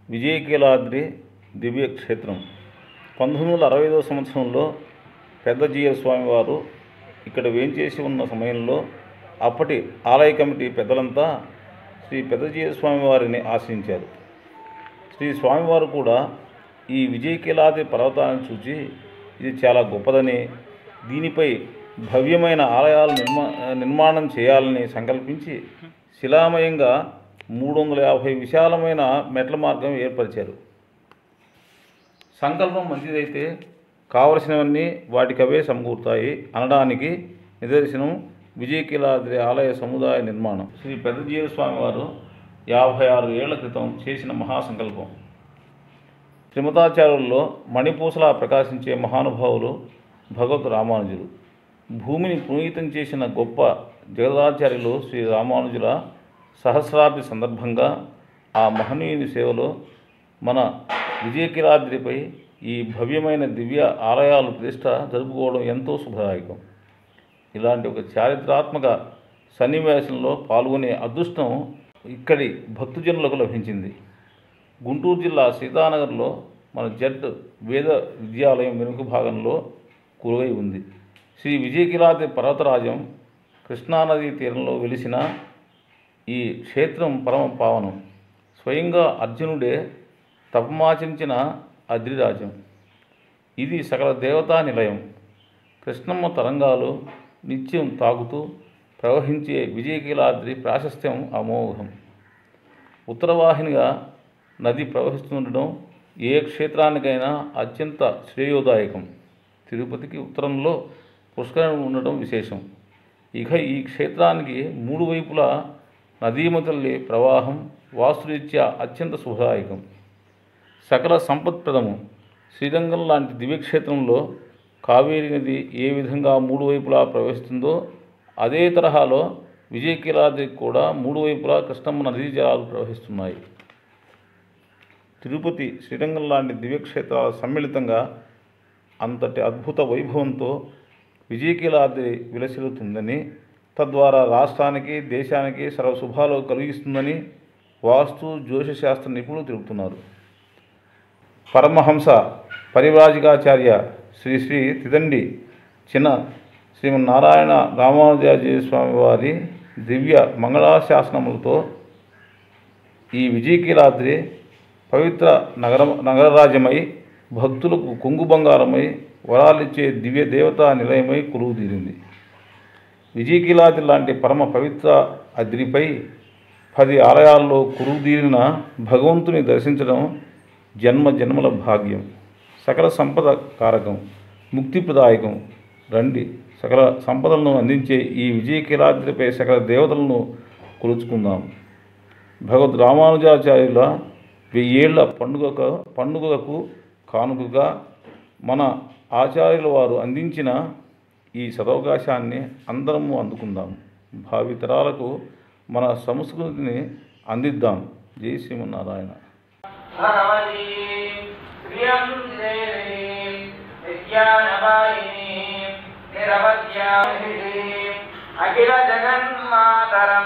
విజయకీలాద్రి దివ్య క్షేత్రం పంతొమ్మిది వందల అరవై ఐదవ సంవత్సరంలో పెద్ద జీయ స్వామివారు ఇక్కడ వేంచేసి ఉన్న సమయంలో అప్పటి ఆలయ కమిటీ పెద్దలంతా శ్రీ పెద్దజీయ స్వామివారిని ఆశ్రయించారు శ్రీ స్వామివారు కూడా ఈ విజయకీలాద్రి పర్వతాన్ని చూచి ఇది చాలా గొప్పదని దీనిపై భవ్యమైన ఆలయాలు నిర్మా నిర్మాణం చేయాలని సంకల్పించి శిలామయంగా మూడు వందల యాభై విశాలమైన మెట్ల మార్గం ఏర్పరిచారు సంకల్పం మంచిదైతే కావలసినవన్నీ వాటికవే సమకూరుతాయి అనడానికి నిదర్శనం విజయకీలాద్రి ఆలయ సముదాయ నిర్మాణం శ్రీ పెద్దజీవ స్వామి వారు యాభై ఆరు ఏళ్ల క్రితం చేసిన మహాసంకల్పం త్రిమతాచార్యుల్లో మణిపూసలా ప్రకాశించే మహానుభావులు భగవత్ రామానుజులు భూమిని పునీతం చేసిన గొప్ప జగదాచార్యులు శ్రీ రామానుజుల సహస్రాబ్ది సందర్భంగా ఆ మహనీయుని సేవలో మన విజయకిరాద్రిపై ఈ భవ్యమైన దివ్య ఆలయాలు ప్రతిష్ట జరుపుకోవడం ఎంతో శుభదాయకం ఇలాంటి ఒక చారిత్రాత్మక సన్నివేశంలో పాల్గొనే అదృష్టం ఇక్కడి భక్తుజనులకు లభించింది గుంటూరు జిల్లా సీతానగర్లో మన జడ్ వేద విద్యాలయం వెనుక భాగంలో కురువై ఉంది శ్రీ విజయకిలాద్రి పర్వతరాజం కృష్ణానదీ తీరంలో వెలిసిన ఈ క్షేత్రం పరమ పావనం స్వయంగా అర్జునుడే తపమాచరించిన అద్రిరాజ్యం ఇది సకల దేవతా నిలయం కృష్ణమ్మ తరంగాలు నిత్యం తాగుతూ ప్రవహించే విజయకీలాద్రి ప్రాశస్త్యం అమోఘం ఉత్తరవాహినిగా నది ప్రవహిస్తుండడం ఏ క్షేత్రానికైనా అత్యంత శ్రేయోదాయకం తిరుపతికి ఉత్తరంలో పుష్కరం ఉండడం విశేషం ఇక ఈ క్షేత్రానికి మూడు వైపులా నదీమతల్లి ప్రవాహం వాస్తురీత్యా అత్యంత శుభదాయకం సకల సంపత్ప్రదము శ్రీరంగం లాంటి దివ్యక్షేత్రంలో కావేరి నది ఏ విధంగా మూడు వైపులా ప్రవహిస్తుందో అదే తరహాలో విజయకీలాద్రికి కూడా మూడు వైపులా కృష్ణమ్మ నదీ జలాలు ప్రవహిస్తున్నాయి తిరుపతి శ్రీరంగం లాంటి దివ్యక్షేత్రాల సమ్మిళితంగా అంతటి అద్భుత వైభవంతో విజయకీలాద్రి విలసిల్లుతుందని తద్వారా రాష్ట్రానికి దేశానికి సర్వశుభాలు కలిగిస్తుందని వాస్తు జ్యోతిషశాస్త్ర నిపుణులు తెలుపుతున్నారు పరమహంస పరివ్రాజికాచార్య శ్రీ శ్రీ తిదండి చిన్న శ్రీమన్నారాయణ రామానుజాచార్య స్వామి వారి దివ్య మంగళాశాసనములతో ఈ విజయకీలాద్రి పవిత్ర నగర నగరరాజ్యమై భక్తులకు కొంగు బంగారమై వరాలిచ్చే దివ్య దేవతా నిలయమై కొలువు తీరింది విజయకీలాద్రి లాంటి పరమ పవిత్ర అద్రిపై పది ఆలయాల్లో కురుదీరిన భగవంతుని దర్శించడం జన్మ జన్మల భాగ్యం సకల సంపద కారకం ముక్తిప్రదాయకం రండి సకల సంపదలను అందించే ఈ విజయకీలాద్రిపై సకల దేవతలను కొలుచుకుందాం భగవద్ రామానుజాచార్యుల వెయ్యేళ్ల పండుగ పండుగకు కానుకగా మన ఆచార్యుల వారు అందించిన ఈ సదవకాశాన్ని అందరము అందుకుందాం భావితరాలకు మన సంస్కృతిని అందిద్దాం జై శ్రీమన్నారాయణ భగవతీం ప్రియం దేవీం విద్యానవాయినీం నిరవధ్యాహిషీం అఖిల జగన్మాతరం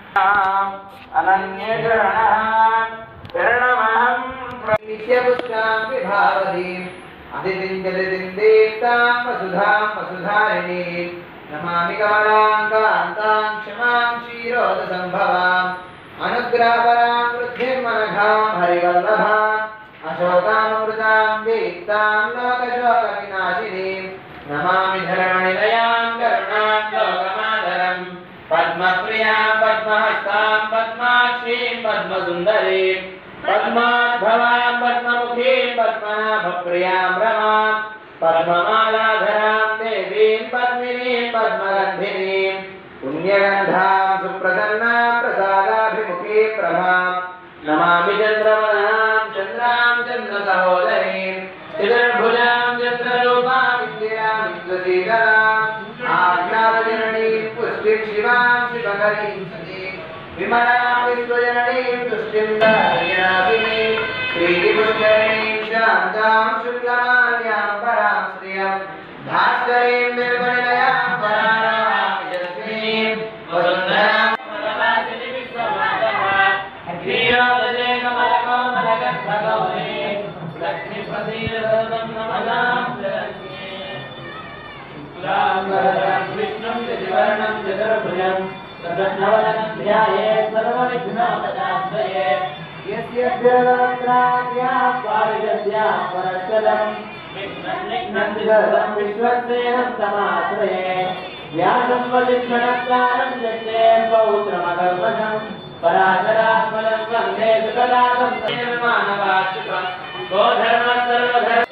అనన్యశరణః శరణమహం నిత్యపుష్టాం విభావతీం అతిథించతిథిందీప్తాం వసుధాం వసుధారిణీం నమామి కమలాం కాంతాం క్షమాం క్షీరోదసంభవాం అనుగ్రహపరాం వృద్ధిర్మనఘాం హరివల్లభాం అశోకామృతాం దీప్తాం లోకశోకవినాశినీం నమామి ధర్మనిలయాం కరుణాం లోకమాదరం పద్మప్రియాం పద్మహస్తాం పద్మాక్షీం పద్మసుందరీం పద్మాద్భవాం పద్మముఖీం పద్మనాభప్రియాం రమాం పద్మమాలాధరాం దేవీం పద్మినీం పద్మగంధినీం పుణ్యగంధాం సుప్రసన్నాం ప్రసాదాభిముఖీ ప్రభాం నమామి చంద్రవనాం చంద్రాం చంద్ర సహోదరీం చతుర్భుజాం చంద్రరూపాం ఇందిరాం ఇంద్రసీతరాం ఆజ్ఞానజననీం పుష్టిం శివాం శివకరీం సతీం విమలాం విశ్వజననీం తుష్టిం దార్యాభినీం ప్రీతిపుష్కరీం శాంతాం శుక్లమాల్యాం పరాం శ్రియం భాస్కరీం నిర్మలయాం పరారాం యస్మీం వసుంధరాం विष्णुं चतुर्वर्णं चतुर्भुजं प्रसन्नवदनं ध्यायेत् सर्वविघ्नोपशान्तये यस्य द्विरदवक्त्राद्याः पारिजत्याः परश्वदम् विघ्नन्ति सर्वं विश्वक्सेनं तमाश्रये व्यासं वसिष्ठनत्कारं यत्ते पौत्रमकल्पशं पराशरात्मलं वन्दे सुकलाकं निर्माणवाचिकं गोधर्म सर्वधर्म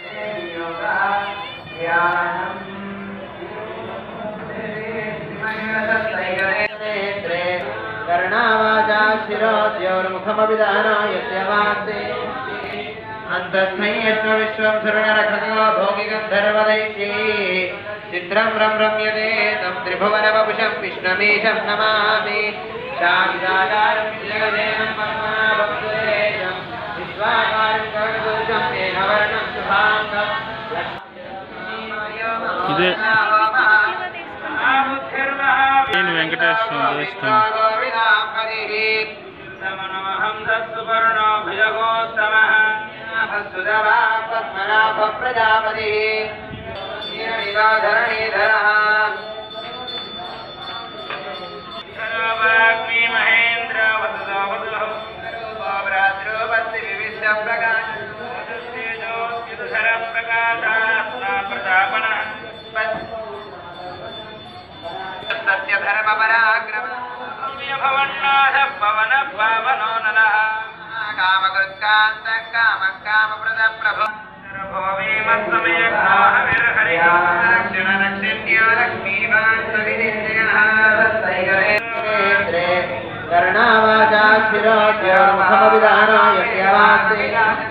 कर्णावाचा शिरोद्योर्मुखमभिधानो यस्य वास्ते अन्तस्थैयश्व विश्वं सुरणरखगो भोगिगन्धर्वदैत्ये चित्रं रं रम्यते तं त्रिभुवनवपुषं विष्णुमीशं नमामि शान्ताकारं जगदेनं पद्मनाभं सुरेशं विश्वाकारं गगनदुर्गं मेघवर्णं शुभाङ्गं ఇదే నేను వెంకటేశ్వర దేవస్థానం ప్రజాపతి ధరణీధర భ్రాతృపత్తి వివిధ ప్రకాశ సత్యధర్మ పరాక్రమ కామకృత్కాంత కామ కామప్రద ప్రభు కర్ణావాచా శిరోద్యోముఖమవిధానాయ సేవాస్తే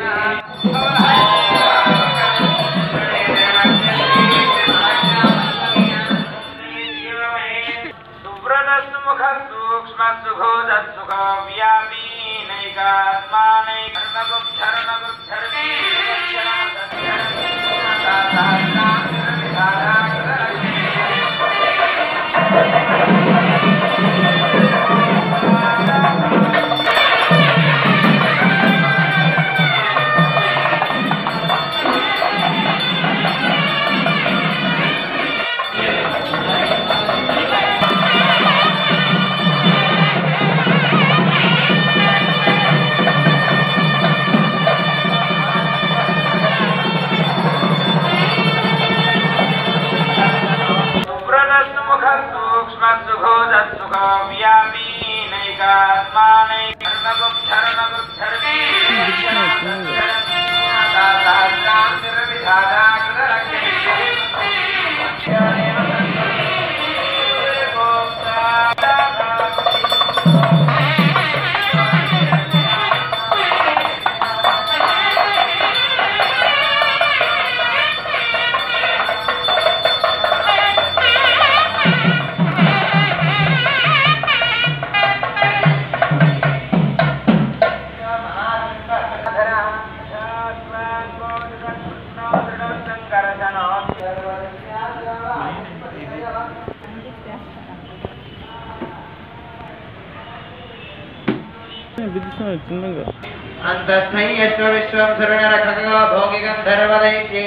విద్యుత్ చిన్నగా అంతస్థయ్యశ్వ విశ్వం సురణరఖగో భోగిగంధర్వదైత్యై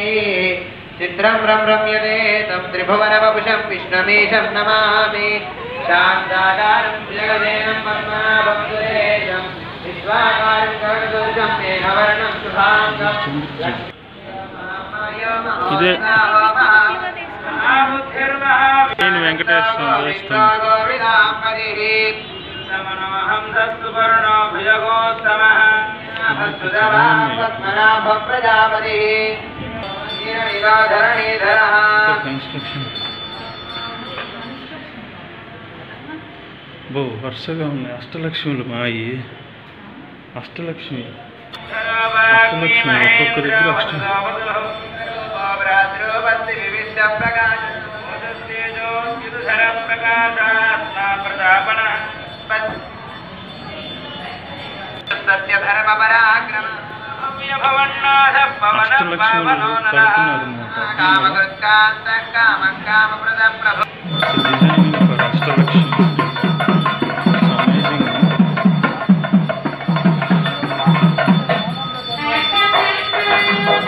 చిత్రం రం రమ్యతే తం త్రిభువనవపుషం విష్ణుమీశం నమామి శాంతాకారం జగదేనం పద్మనాభం సురేశం విశ్వాకారం గగనదుర్గం మేఘవర్ణం శుభాంగం ఇదే నేను వెంకటేశ్వర దేవస్థానం పద్మనాభ ప్రజాపతి ధరణీధర కన్స్ట్రక్షన్ బో వరుసగా ఉన్నాయి అష్టలక్ష్ములు మాయి అష్టలక్ష్మి అష్టలక్ష్మి ఒక్కొక్క దగ్గర అష్ట భ్రాతృపత్తి వివిధ ప్రకాశ సత్యధర్మ పరాక్రమ అష్టలక్ష్ములు కడుతున్నారు అన్నమాట కామకృత్కాంత కామ కామప్రద ప్రభు designing for Ashtalakshmi amazing Thank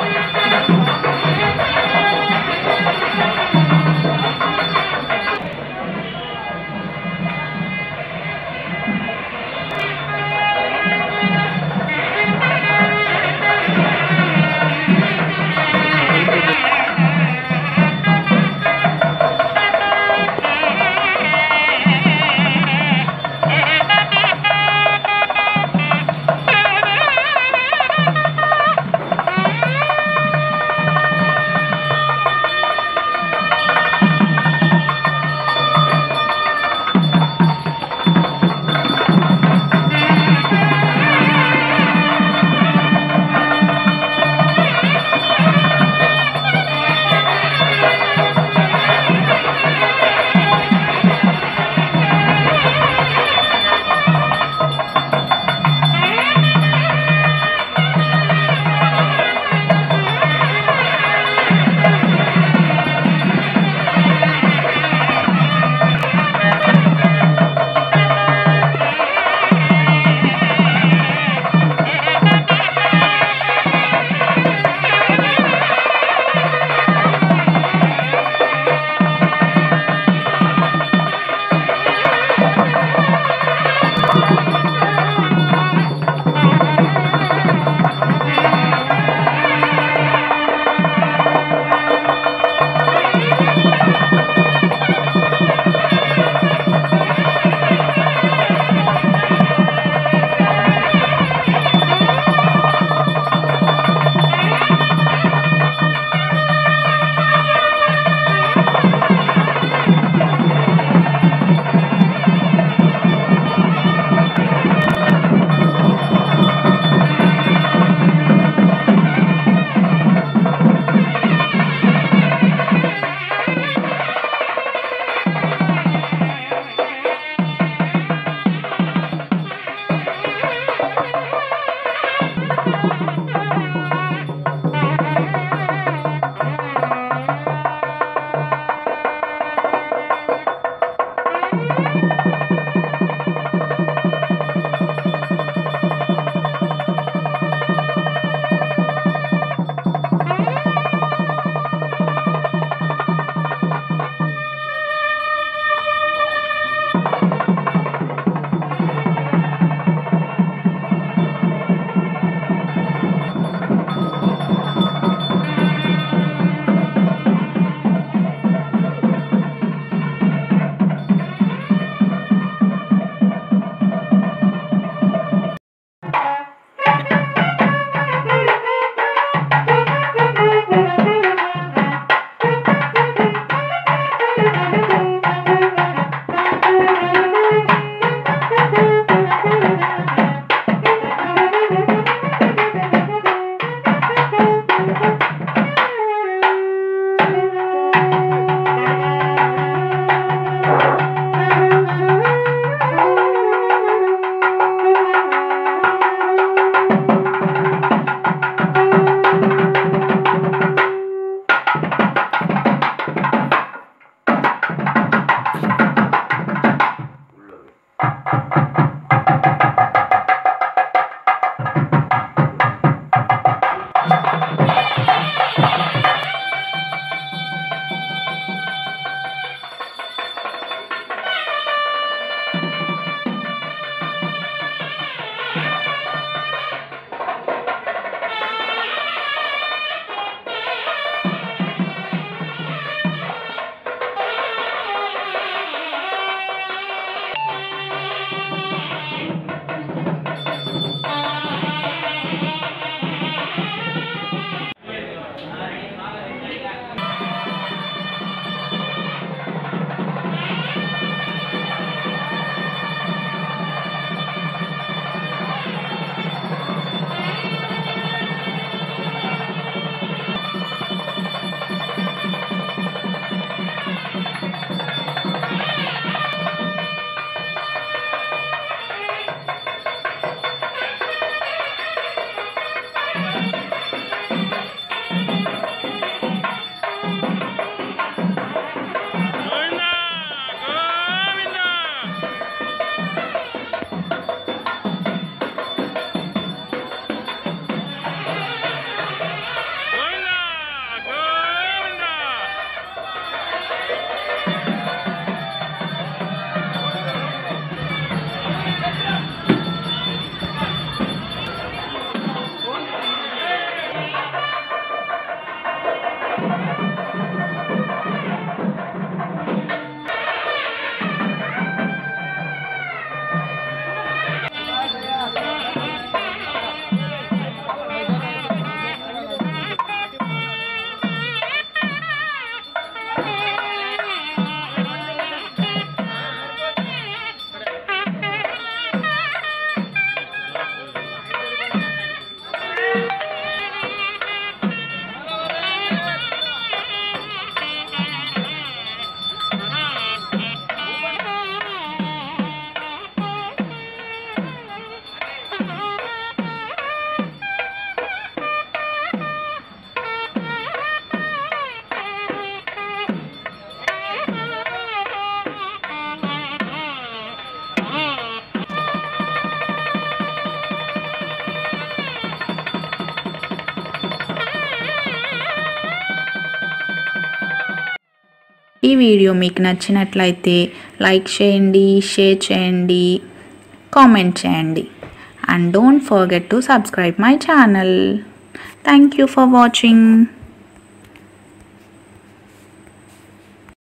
ఈ వీడియో మీకు నచ్చినట్లయితే లైక్ చేయండి షేర్ చేయండి కామెంట్ చేయండి and don't forget to subscribe my channel thank you for watching